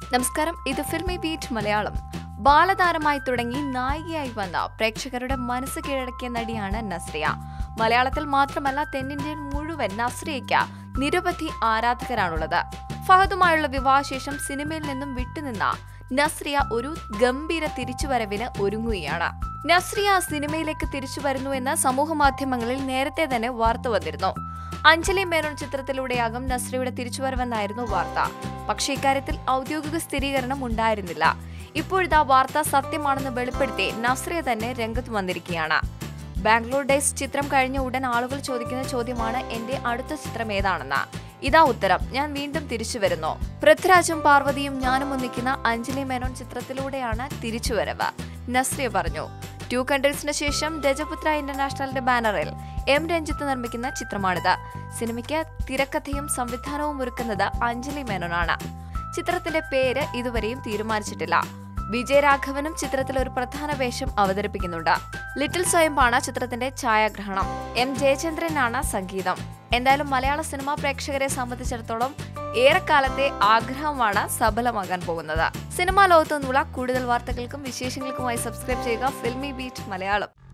നമസ്കാരം ഇത് filmy Beat Malayalam ബാലതാരമായി തുടങ്ങി നായികയായി വന്ന പ്രേക്ഷകരുടെ മനസ്സ് കീഴടക്കിയ നടിയാണ് നസ്രിയ മലയാളത്തിൽ മാത്രമല്ല തെന്നിന്ത്യയിൽ മുഴുവൻ നസ്രിയയ്ക്ക് നിരവധി ആരാധകരാണുള്ളത് ഫഹദുമായുള്ള വിവാഹശേഷം സിനിമയിൽ നിന്നും വിട്ടുനിന്ന നസ്രിയ ഒരു ഗംഭീര തിരിച്ചുവരവിന് ഒരുങ്ങുകയാണ് നസ്രിയ സിനിമയിലേക്ക് തിരിച്ചു വരുന്നുവെന്ന് സമൂഹ മാധ്യമങ്ങളിൽ നേരത്തെ തന്നെ വാർത്ത വന്നിരുന്നു അഞ്ജലി മേനോൻ ചിത്രത്തിലൂടെയാകും നസ്രിയുടെ തിരിച്ചുവരവെന്നായിരുന്നു വാർത്ത പക്ഷേ ഇക്കാര്യത്തിൽ ഔദ്യോഗിക സ്ഥിരീകരണം ഉണ്ടായിരുന്നില്ല ഇപ്പോഴിതാ വാർത്ത സത്യമാണെന്ന് വെളിപ്പെടുത്തി നസ്രിയ തന്നെ രംഗത്ത് വന്നിരിക്കുകയാണ് ബാംഗ്ലൂർ ഡേയ്സ് ചിത്രം കഴിഞ്ഞ ഉടൻ ആളുകൾ ചോദിക്കുന്ന ചോദ്യമാണ് എന്റെ അടുത്ത ചിത്രം ഏതാണെന്ന് ഇതാ ഉത്തരം ഞാൻ വീണ്ടും തിരിച്ചു വരുന്നു പൃഥ്വിരാജും പാർവതിയും ഞാനും ഒന്നിക്കുന്ന അഞ്ജലി മേനോൻ ചിത്രത്തിലൂടെയാണ് തിരിച്ചുവരവ് നസ്രിയ പറഞ്ഞു ടു കൺട്രീസിന് ശേഷം രജപുത്ര ഇന്റർനാഷണലിന്റെ ബാനറിൽ എം രഞ്ജിത്ത് നിർമ്മിക്കുന്ന ചിത്രമാണിത് സിനിമയ്ക്ക് തിരക്കഥയും സംവിധാനവും ഒരുക്കുന്നത് അഞ്ജലി മേനോനാണ് ചിത്രത്തിന്റെ പേര് ഇതുവരെയും തീരുമാനിച്ചിട്ടില്ല വിജയരാഘവനും ചിത്രത്തിൽ ഒരു പ്രധാന വേഷം അവതരിപ്പിക്കുന്നുണ്ട് ലിറ്റിൽ സ്വയംപാണ് ചിത്രത്തിന്റെ ഛായാഗ്രഹണം എം ജയചന്ദ്രനാണ് സംഗീതം എന്തായാലും മലയാള സിനിമാ പ്രേക്ഷകരെ സംബന്ധിച്ചിടത്തോളം ഏറെക്കാലത്തെ ആഗ്രഹമാണ് സഫലമാകാൻ പോകുന്നത് സിനിമാ ലോകത്തു നിന്നുള്ള കൂടുതൽ വാർത്തകൾക്കും വിശേഷങ്ങൾക്കുമായി സബ്സ്ക്രൈബ് ചെയ്യുക ഫിൽമി ബീറ്റ് മലയാളം